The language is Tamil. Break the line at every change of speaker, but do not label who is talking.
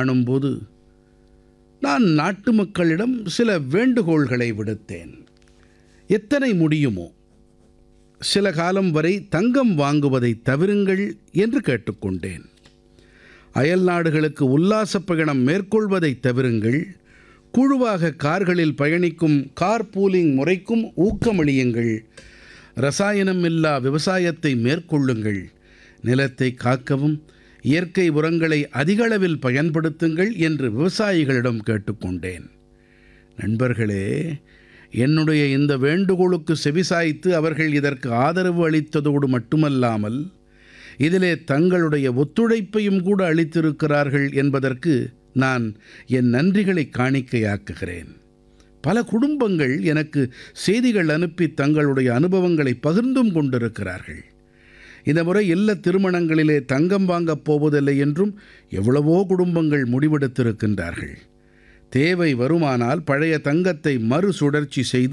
காணும்போது நான் நாட்டு மக்களிடம் சில வேண்டுகோள்களை விடுத்தேன் எத்தனை முடியுமோ சில காலம் வரை தங்கம் வாங்குவதை தவிருங்கள் என்று கேட்டுக்கொண்டேன் அயல் நாடுகளுக்கு உல்லாசப் பயணம் மேற்கொள்வதை தவிருங்கள் குழுவாக கார்களில் பயணிக்கும் கார் பூலிங் முறைக்கும் ஊக்கமளியுங்கள் ரசாயனம் இல்லா விவசாயத்தை மேற்கொள்ளுங்கள் நிலத்தை காக்கவும் இயற்கை உரங்களை அதிகளவில் பயன்படுத்துங்கள் என்று விவசாயிகளிடம் கேட்டுக்கொண்டேன் நண்பர்களே என்னுடைய இந்த வேண்டுகோளுக்கு செவிசாய்த்து அவர்கள் இதற்கு ஆதரவு அளித்ததோடு மட்டுமல்லாமல் இதிலே தங்களுடைய ஒத்துழைப்பையும் கூட அளித்திருக்கிறார்கள் என்பதற்கு நான் என் நன்றிகளை காணிக்கையாக்குகிறேன் பல குடும்பங்கள் எனக்கு செய்திகள் அனுப்பி தங்களுடைய அனுபவங்களை பகிர்ந்தும் கொண்டிருக்கிறார்கள் இந்த முறை இல்ல திருமணங்களிலே தங்கம் வாங்கப் போவதில்லை என்றும் எவ்வளவோ குடும்பங்கள் முடிவெடுத்திருக்கின்றார்கள் தேவை வருமானால் பழைய தங்கத்தை மறுசுழற்சி செய்து